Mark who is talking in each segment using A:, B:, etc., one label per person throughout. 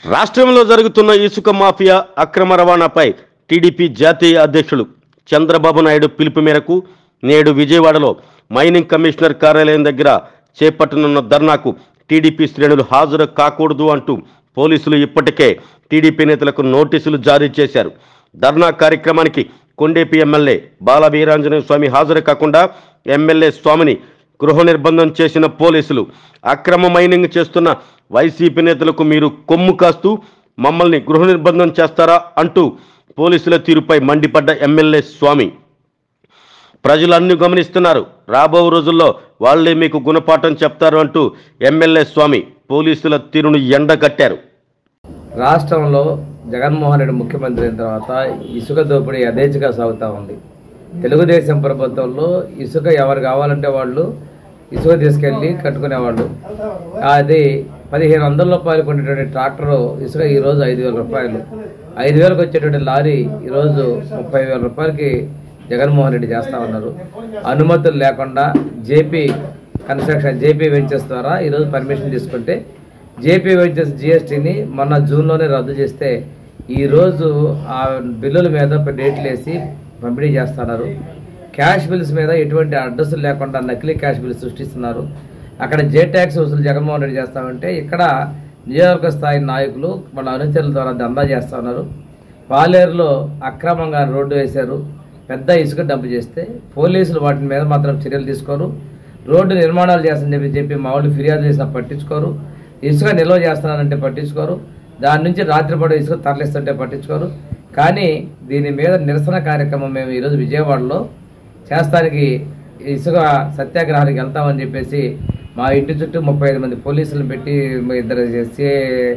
A: రాష్ట్రంలో జరుగుతున్న ఇసుక మాఫియా అక్రమ రవాణాపై టీడీపీ జాతీయ అధ్యక్షులు చంద్రబాబు నాయుడు పిలుపు మేరకు నేడు విజయవాడలో మైనింగ్ కమిషనర్ కార్యాలయం దగ్గర చేపట్టనున్న ధర్నాకు టీడీపీ శ్రేణులు హాజరు కాకూడదు అంటూ పోలీసులు ఇప్పటికే టీడీపీ నేతలకు నోటీసులు జారీ చేశారు ధర్నా కార్యక్రమానికి కొండేపి ఎమ్మెల్యే బాల వీరాంజనేయ స్వామి హాజరు కాకుండా ఎమ్మెల్యే స్వామిని గృహ నిర్బంధం చేసిన పోలీసులు అక్రమ మైనింగ్ చేస్తున్న వైసీపీ నేతలకు మీరు కొమ్ము కాస్తూ మమ్మల్ని గృహ నిర్బంధం చేస్తారా అంటూ పోలీసుల తీరుపై మండిపడ్డ ఎమ్మెల్యే స్వామి ప్రజలు అన్ని గమనిస్తున్నారు రాబో రోజుల్లో వాళ్ళే మీకు గుణపాఠం చెప్తారు అంటూ ఎమ్మెల్యే స్వామి పోలీసుల తీరును ఎండగట్టారు
B: రాష్ట్రంలో జగన్మోహన్ రెడ్డి ముఖ్యమంత్రి అయిన తర్వాత ఇసుక దోపిడీ యథేచ్ఛగా సాగుతూ ఉంది తెలుగుదేశం ప్రభుత్వంలో ఇసుక ఎవరు కావాలంటే వాళ్ళు ఇసుక తీసుకెళ్ళి కట్టుకునేవాళ్ళు అది పదిహేను వందల రూపాయలు కొనేటువంటి ట్రాక్టర్ ఇసుక ఈరోజు ఐదు వేల రూపాయలు ఐదు వేలకు వచ్చేటువంటి లారీ ఈరోజు ముప్పై వేల రూపాయలకి జగన్మోహన్ రెడ్డి చేస్తా ఉన్నారు అనుమతులు లేకుండా జేపీ కన్స్ట్రక్షన్ జేపీ వెంచర్స్ ద్వారా ఈరోజు పర్మిషన్ తీసుకుంటే జేపీ వెంచర్స్ జిఎస్టీని మొన్న జూన్లోనే రద్దు చేస్తే ఈరోజు ఆ బిల్లుల మీద డేట్లు వేసి పంపిణీ చేస్తున్నారు క్యాష్ బిల్స్ మీద ఎటువంటి అడ్రస్లు లేకుండా నకిలీ క్యాష్ బిల్స్ సృష్టిస్తున్నారు అక్కడ జే ట్యాక్స్ వసూలు జగన్మోహన్ రెడ్డి చేస్తామంటే ఇక్కడ నియోజకవర్గ స్థాయి నాయకులు వాళ్ళ అనుచరుల ద్వారా దందా చేస్తా ఉన్నారు పాలేరులో అక్రమంగా రోడ్డు వేశారు పెద్ద ఇసుక డంప్ చేస్తే పోలీసులు వాటి మీద మాత్రం చర్యలు తీసుకోరు రోడ్డు నిర్మాణాలు చేస్తారని చెప్పి చెప్పి మా వాళ్ళు ఫిర్యాదు చేసినా పట్టించుకోరు ఇసుక నిల్వ చేస్తున్నారంటే పట్టించుకోరు దాని నుంచి రాత్రిపూట ఇసుక తరలిస్తుంటే పట్టించుకోరు కానీ దీని మీద నిరసన కార్యక్రమం మేము ఈరోజు విజయవాడలో చేస్తానికి ఇసుక సత్యాగ్రహానికి వెళ్తామని చెప్పేసి మా ఇంటి చుట్టూ ముప్పై ఐదు మంది పోలీసులను పెట్టి ఇద్దరు సిఐ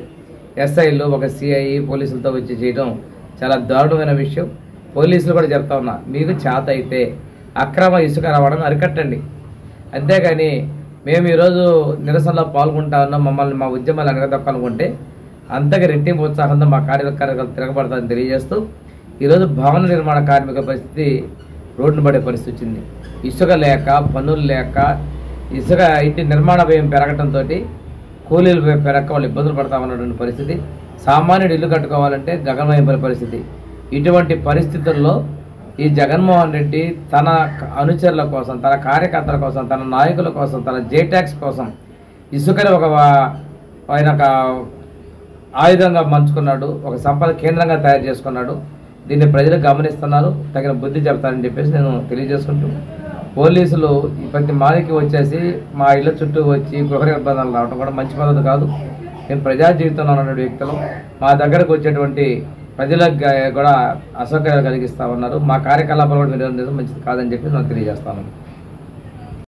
B: ఎస్ఐలు ఒక సిఐ పోలీసులతో వచ్చి చేయడం చాలా దారుణమైన విషయం పోలీసులు కూడా చెప్తా ఉన్నా మీకు చేత అయితే అక్రమ ఇసుక రవాణాను అరికట్టండి అంతేగాని మేము ఈరోజు నిరసనలో పాల్గొంటా ఉన్నాం మమ్మల్ని మా ఉద్యమాలు అనగదొక్కాలనుకుంటే అంతగా రెట్టింపు ఉత్సాహంతో మా కార్యకర్తలు తిరగబడతామని తెలియజేస్తూ ఈరోజు భవన నిర్మాణ కార్మిక పరిస్థితి రోడ్డును పడే పరిస్థితి వచ్చింది ఇసుక లేక పనులు లేక ఇసుక ఇంటి నిర్మాణ వ్యయం పెరగడంతో కూలీలు పె- పెరగక వాళ్ళు ఇబ్బందులు పడతా ఉన్నటువంటి పరిస్థితి సామాన్యుడు ఇల్లు కట్టుకోవాలంటే గగనమైన పరిస్థితి ఇటువంటి పరిస్థితుల్లో ఈ జగన్మోహన్ రెడ్డి తన క- అనుచరుల కోసం తన కార్యకర్తల కోసం తన నాయకుల కోసం తన జేటాక్స్ కోసం ఇసుకని ఒక వా- ఆయన ఒక ఆయుధంగా మంచుకున్నాడు ఒక సంపద కేంద్రంగా తయారు చేసుకున్నాడు దీన్ని ప్రజలు గమనిస్తున్నారు తగిన బుద్ధి చెప్తారని చెప్పేసి నేను తెలియజేసుకుంటూ పోలీసులు ఈ ప్రతి మాదికి వచ్చేసి మా ఇళ్ళ చుట్టూ వచ్చి గృహ నిర్బంధాలు రావడం కూడా మంచి పద్ధతి కాదు మేము ప్రజా జీవితంలో ఉన్నటువంటి వ్యక్తులు మా దగ్గరకు వచ్చేటువంటి ప్రజలకు గా- కూడా అసౌకర్యాలు కలిగిస్తా ఉన్నారు మా కార్యకలాపాలు కూడా నిర్వహించడం మంచిది కాదని చెప్పి నేను తెలియజేస్తాను